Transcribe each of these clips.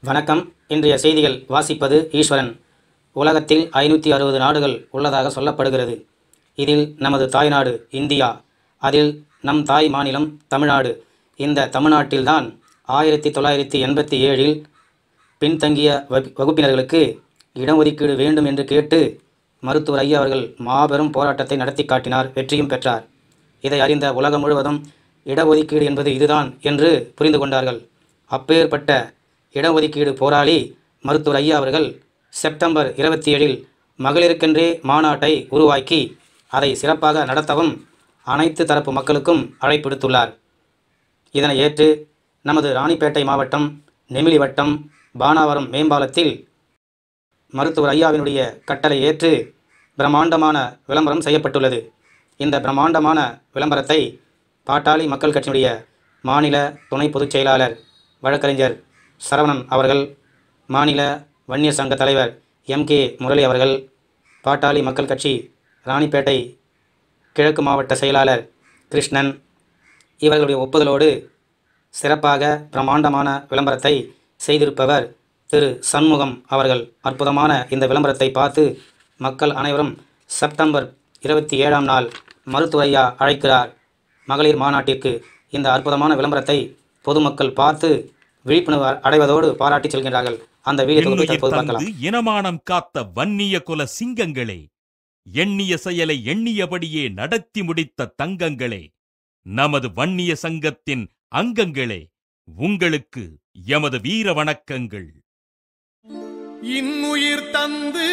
வணக்கம் இன்றைய செய்திகள் வாசிப்பது ஈஸ்வரன் உலகத்தில் ஐநூற்றி அறுபது நாடுகள் உள்ளதாக சொல்லப்படுகிறது இதில் நமது தாய்நாடு இந்தியா அதில் நம் தாய் மாநிலம் தமிழ்நாடு இந்த தமிழ்நாட்டில்தான் ஆயிரத்தி தொள்ளாயிரத்தி எண்பத்தி ஏழில் பின்தங்கிய வகு- வகுப்பினர்களுக்கு இடஒதுக்கீடு வேண்டும் என்று கேட்டு மருத்துவர் ஐயா அவர்கள் மாபெரும் போராட்டத்தை நடத்தி காட்டினார் வெற்றியும் பெற்றார் இதை அறிந்த உலகம் முழுவதும் இடஒதுக்கீடு என்பது இதுதான் என்று புரிந்து கொண்டார்கள் அப்பேற்பட்ட இடஒதுக்கீடு போராளி மருத்துவர் ஐயா அவர்கள் செப்டம்பர் இருபத்தி ஏழில் மகளிருக்கென்றே மாநாட்டை உருவாக்கி அதை சிறப்பாக நடத்தவும் அனைத்து தரப்பு மக்களுக்கும் அழைப்பு விடுத்துள்ளார் இதனை ஏற்று நமது ராணிப்பேட்டை மாவட்டம் நெமிலி வட்டம் பானாவரம் மேம்பாலத்தில் மருத்துவர் ஐயாவினுடைய கட்டளை ஏற்று பிரம்மாண்டமான விளம்பரம் செய்யப்பட்டுள்ளது இந்த பிரம்மாண்டமான விளம்பரத்தை பாட்டாளி மக்கள் கட்சியினுடைய மாநில துணை பொதுச் செயலாளர் வழக்கறிஞர் சரவணன் அவர்கள் மாநில வன்னியர் சங்க தலைவர் எம் கே முரளி அவர்கள் பாட்டாளி மக்கள் கட்சி ராணிப்பேட்டை கிழக்கு மாவட்ட செயலாளர் கிருஷ்ணன் இவர்களுடைய ஒப்புதலோடு சிறப்பாக பிரம்மாண்டமான விளம்பரத்தை செய்திருப்பவர் திரு சண்முகம் அவர்கள் அற்புதமான இந்த விளம்பரத்தை பார்த்து மக்கள் அனைவரும் செப்டம்பர் இருபத்தி ஏழாம் நாள் மருத்துவ ஐயா அழைக்கிறார் மகளிர் மாநாட்டிற்கு இந்த அற்புதமான விளம்பரத்தை பொதுமக்கள் பார்த்து விழிப்புணர்வு அடைவதோடு பாராட்டி செல்கின்றார்கள் அந்த வீடியோ தொகுப்பை இன்னுயிர் தற்போது பார்க்கலாம் தந்து இனமானம் காத்த வன்னிய குல சிங்கங்களே எண்ணிய செயலை எண்ணியபடியே நடத்தி முடித்த தங்கங்களே நமது வன்னிய சங்கத்தின் அங்கங்களே உங்களுக்கு எமது வீர வணக்கங்கள் இன்னுயிர் தந்து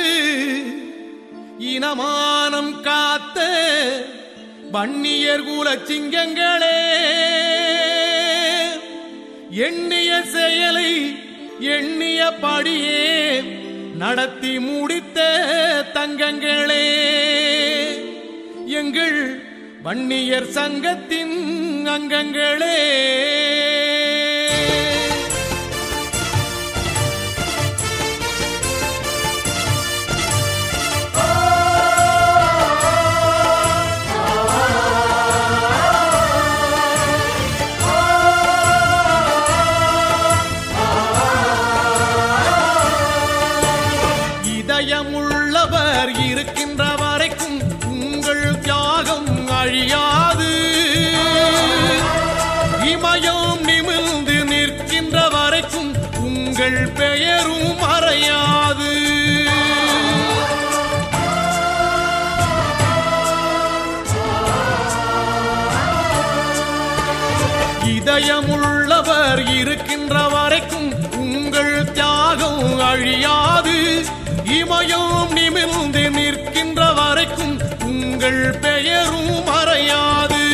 இனமானம் காத்த வன்னியர் குல சிங்கங்களே எண்ணிய செயலை எண்ணிய படியே நடத்தி முடித்த தங்கங்களே எங்கள் வன்னியர் சங்கத்தின் அங்கங்களே இதயமுள்ளவர் இருக்கின்ற வரைக்கும் உங்கள் தியாகம் அழியாது இமயம் நிமிர்ந்து நிற்கின்ற வரைக்கும் உங்கள் பெயரும் மறையாது இதயமுள்ளவர் இருக்கின்ற வரைக்கும் உங்கள் தியாகம் அழியாது இமயம் நிமிர்ந்து நிற்கின்ற வரைக்கும் உங்கள் பெயரும் மறையாது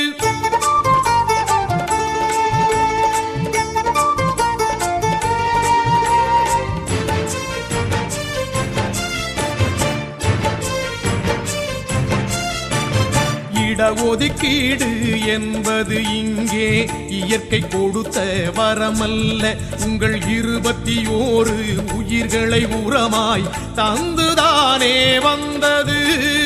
இடஒதுக்கீடு என்பது இங்கே இயற்கை கொடுத்த வரமல்ல உங்கள் இருபத்தி ஓரு உயிர்களை உரமாய் தந்துதானே வந்தது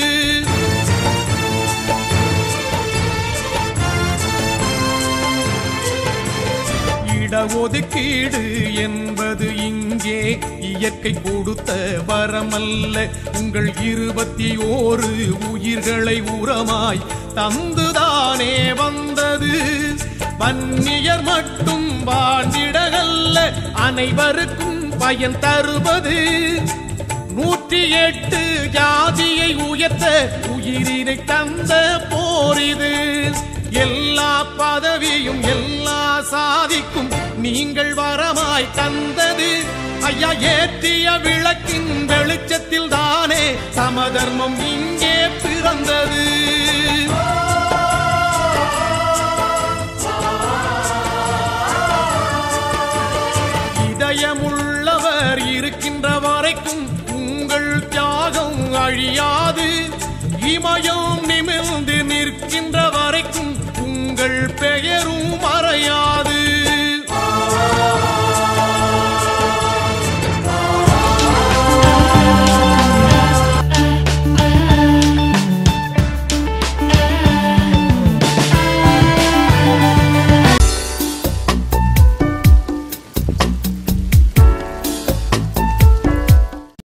இடஒதுக்கீடு என்பது இங்கே இயற்கை கொடுத்த வரமல்ல உங்கள் இருபத்தி ஓரு உயிர்களை உரமாய் தந்துதானே வந்தது வன்னியர் மட்டும் வாழ்ந்திடகல்ல அனைவருக்கும் பயன் தருவது நூற்றி எட்டு ஜாதியை உயர்த்த உயிரினை தந்த போரிது எல்லா பதவியும் எல்லா சாதிக்கும் நீங்கள் வரமாய் தந்தது ஐயா ஏற்றிய விளக்கின் வெளிச்சத்தில் தானே சமதர்மம் இங்கே பிறந்தது இதயமுள்ளவர் இருக்கின்ற வரைக்கும் உங்கள் தியாகம் அழியாது இமயம்